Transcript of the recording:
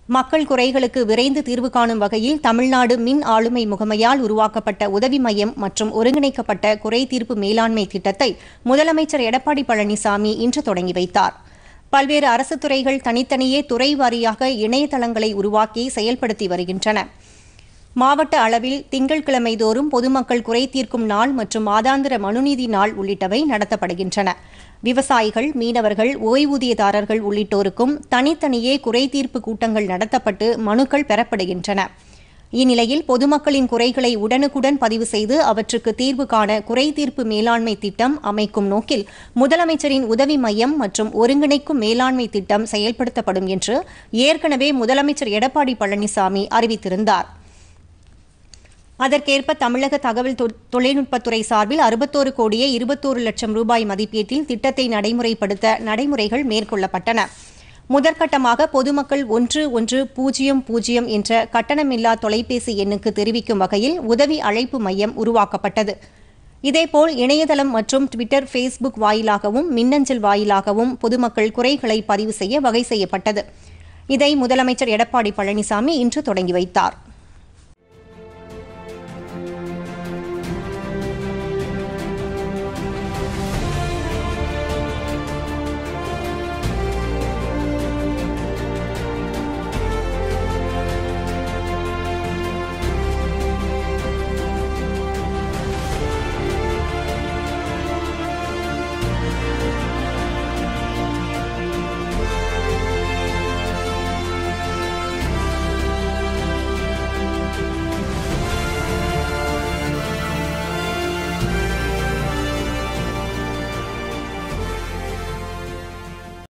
மக்கள் குறைகளுக்கு விரைந்து தீர்வு காணும் வகையில் தமிழ்நாடு மின் ஆளுமை முகமையால் உருவாக்கப்பட்ட உதவி மையம் மற்றும் ஒருங்கிணைக்கப்பட்ட குறை தீர்ப்பு மேலாண்மை திட்டத்தை முதலமைச்சர் எடப்பாடி பழனிசாமி இன்று தொடங்கி வைத்தார் பல்வேறு அரசு துறைகள் தனித்தனியே துறை வாரியாக இணையதளங்களை உருவாக்கி செயல்படுத்தி வருகின்றன மாவட்ட அளவில் திங்கட்கிழமை தோறும் பொதுமக்கள் குறை தீர்க்கும் நாள் மற்றும் மாதாந்திர மனுநீதி நாள் உள்ளிட்டவை நடத்தப்படுகின்றன விவசாயிகள் மீனவர்கள் ஓய்வூதியதாரர்கள் உள்ளிட்டோருக்கும் தனித்தனியே குறை தீர்ப்பு கூட்டங்கள் நடத்தப்பட்டு மனுக்கள் பெறப்படுகின்றன இந்நிலையில் பொதுமக்களின் குறைகளை உடனுக்குடன் பதிவு செய்து அவற்றுக்கு தீர்வு காண குறை தீர்ப்பு மேலாண்மை திட்டம் அமைக்கும் நோக்கில் முதலமைச்சரின் உதவி மையம் மற்றும் ஒருங்கிணைக்கும் மேலாண்மை திட்டம் செயல்படுத்தப்படும் என்று ஏற்கனவே முதலமைச்சர் எடப்பாடி பழனிசாமி அறிவித்திருந்தார் அதற்கேற்ப தமிழக தகவல் தொ- தொழில்நுட்பத்துறை சார்பில் அறுபத்தோரு கோடியே இருபத்தோரு லட்சம் ரூபாய் மதிப்பீட்டில் திட்டத்தை நடைமுறைப்படுத்த நடைமுறைகள் மேற்கொள்ளப்பட்டன முதற்கட்டமாக பொதுமக்கள் ஒன்று ஒன்று பூஜ்ஜியம் பூஜ்ஜியம் என்ற கட்டணமில்லா தொலைபேசி எண்ணுக்கு தெரிவிக்கும் வகையில் உதவி அழைப்பு மையம் உருவாக்கப்பட்டது இதேபோல் இணையதளம் மற்றும் ட்விட்டர் ஃபேஸ்புக் வாயிலாகவும் மின்னஞ்சல் வாயிலாகவும் பொதுமக்கள் குறைகளை பதிவு செய்ய வகை செய்யப்பட்டது இதை முதலமைச்சர் எடப்பாடி பழனிசாமி இன்று தொடங்கி வைத்தார்